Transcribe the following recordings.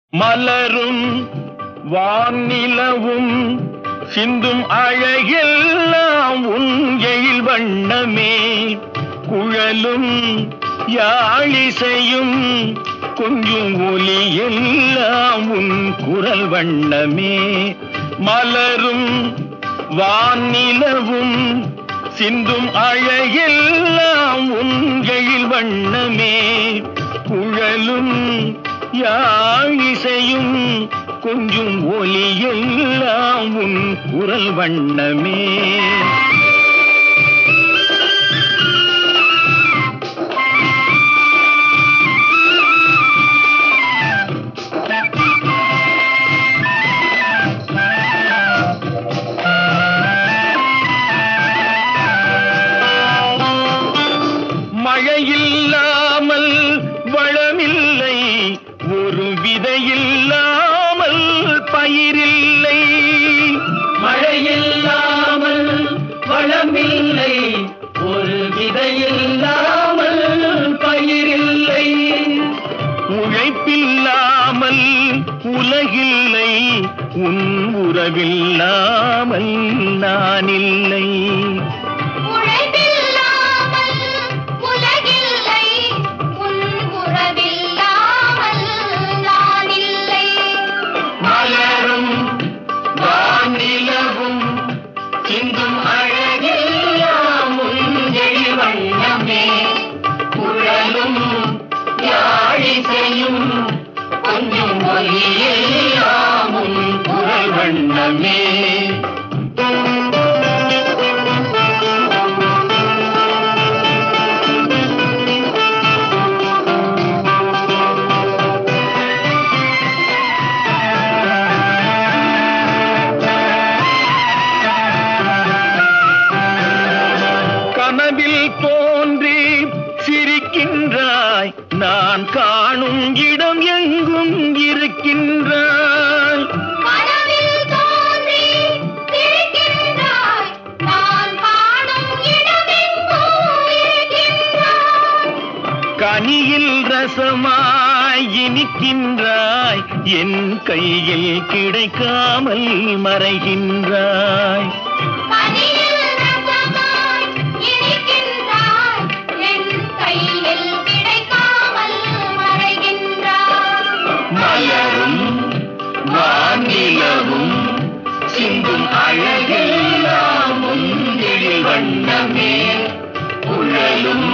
மலரும் வானிலவும் சிந்தும் அழகெல்லாம் உன் எழில் வண்ணமே குழலும் யாழிசையும் கொஞ்சும் ஒலி எல்லாம் உன் குரல் வண்ணமே மலரும் வானிலவும் சிந்தும் அழகெல்லாம் உன் எழில் வண்ணமே குழலும் யாழிசையும் கொஞ்சும் ஒலி எல்லாம் உன் குரல் வண்ணமே மழையில்லாமல் வளமில்லை ஒரு விதையில்லாமல் பயிரில்லை மழையில்லாமல் வளமில்லை ஒரு விதையில்லாமல் பயிரில்லை உழைப்பில்லாமல் உலகில்லை உன் உறவில்லாமல் நான் இல்லை உழைப்பில்லாமல் உலகில்லை உன் உறவில்லாமல் நான் இல்லை மலரும் வானிலவும் சிந்தும் அழகெல்லாம் உஞ்செழி வண்ணமே குழலும் யாழிசையும் கொஞ்சம் ஒலியெல்லாம் உன் குரல் வண்ணமே கனவில் தோன்றி சிரிக்கின்றாய் நான் காணும் இடம் எங்கும் இருக்கின்றாய் கனவில் தோன்றி சிரிக்கின்றாய் நான் காணும் இடமெங்கும் இருக்கின்றாய் கனியில் ரசமாய் இனிக்கின்றாய் என் கையில் கிடைக்காமல் மறைகின்றாய் கனியில் ரசமாய் இனிக்கின்றாய் என் கையில் கிடைக்காமல் மறைகின்றாய் மலரும் வானிலவும் சிந்தும் அழகெல்லாம் முந்திரி வண்ணமே குழலும்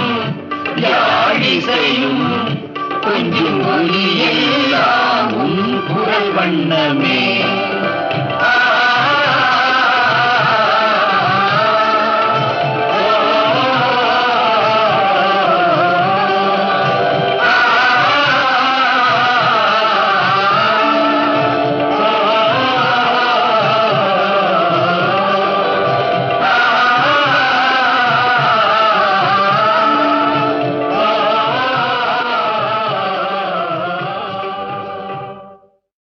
யாழிசையும் கொஞ்சம் ஒலியெல்லாம் உன் குரல் வண்ணமே